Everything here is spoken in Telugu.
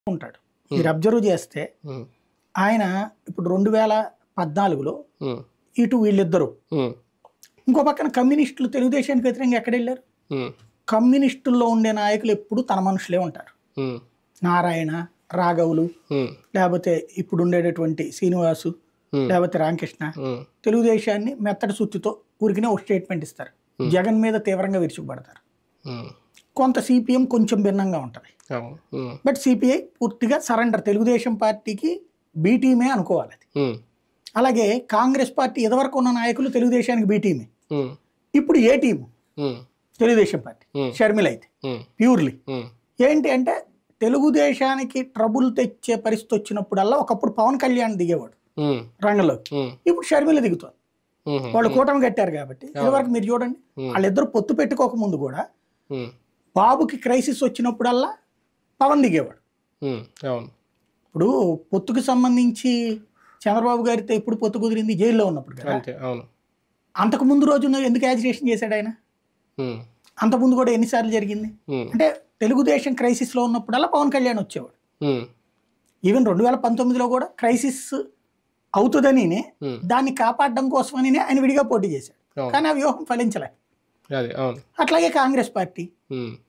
ఉంటాడు మీరు అబ్జర్వ్ చేస్తే ఉమ్, ఆయన ఇప్పుడు రెండు వేల పద్నాలుగులో ఉమ్, ఇటు వీళ్ళిద్దరు ఉమ్, ఇంకో పక్కన కమ్యూనిస్టులు తెలుగుదేశానికి వ్యతిరేకంగా ఎక్కడ వెళ్ళారు ఉమ్, కమ్యూనిస్టుల్లో ఉండే నాయకులు ఎప్పుడు తన మనుషులే ఉంటారు ఉమ్, నారాయణ రాఘవులు ఉమ్, లేకపోతే ఇప్పుడు ఉండేటటువంటి శ్రీనివాసు ఉమ్, లేకపోతే రామకృష్ణ ఉమ్, తెలుగుదేశాన్ని మెత్తటి సుత్తితో ఊరికినే ఒక స్టేట్మెంట్ ఇస్తారు జగన్ మీద తీవ్రంగా విరుచుకుపడతారు ఉమ్, కొంత సిపిఎం కొంచెం భిన్నంగా ఉంటుంది అవును ఉమ్, బట్ సిపిఐ పూర్తిగా సరెండర్ తెలుగుదేశం పార్టీకి బీ టీమే అనుకోవాలి అది ఉమ్, అలాగే కాంగ్రెస్ పార్టీ ఇదివరకు ఉన్న నాయకులు తెలుగుదేశానికి బీ టీమే ఉమ్, ఇప్పుడు A team um, Telugu Desam party Hmm. Sharmila అయితే ఉమ్, ప్యూర్లీ ఉమ్, ఏంటి అంటే తెలుగుదేశానికి ట్రబుల్ తెచ్చే పరిస్థితి వచ్చినప్పుడల్లా ఒకప్పుడు పవన్ కళ్యాణ్ దిగేవాడు ఉమ్, రంగంలోకి ఉమ్, ఇప్పుడు షర్మిల దిగుతుంది ఉమ్, వాళ్ళు కూటమి కట్టారు కాబట్టి ఇదివరకు మీరు చూడండి Hmm. వాళ్ళిద్దరు పొత్తు పెట్టుకోక ముందు కూడా ఉమ్, బాబుకి క్రైసిస్ వచ్చినప్పుడల్లా పవన్ దిగేవాడు ఉమ్, అవును ఇప్పుడు పొత్తుకు సంబంధించి చంద్రబాబు గారితో ఎప్పుడు పొత్తు కుదిరింది జైల్లో ఉన్నప్పుడు కదా అంతే అవును అంతకు ముందు రోజు ఎందుకు యాజిటేషన్ చేశాడు ఆయన ఉమ్, అంతకుముందు కూడా ఎన్నిసార్లు జరిగింది ఉమ్, అంటే తెలుగుదేశం క్రైసిస్లో ఉన్నప్పుడల్లా పవన్ కళ్యాణ్ వచ్చేవాడు ఉమ్, ఈవెన్ రెండు వేల పంతొమ్మిదిలో కూడా క్రైసిస్ అవుతుందని Hmm. దాన్ని కాపాడడం కోసమని ఆయన విడిగా పోటీ చేశాడు అవును కానీ ఆ వ్యూహం ఫలించలే అదే అవును అట్లాగే కాంగ్రెస్ పార్టీ ఉమ్,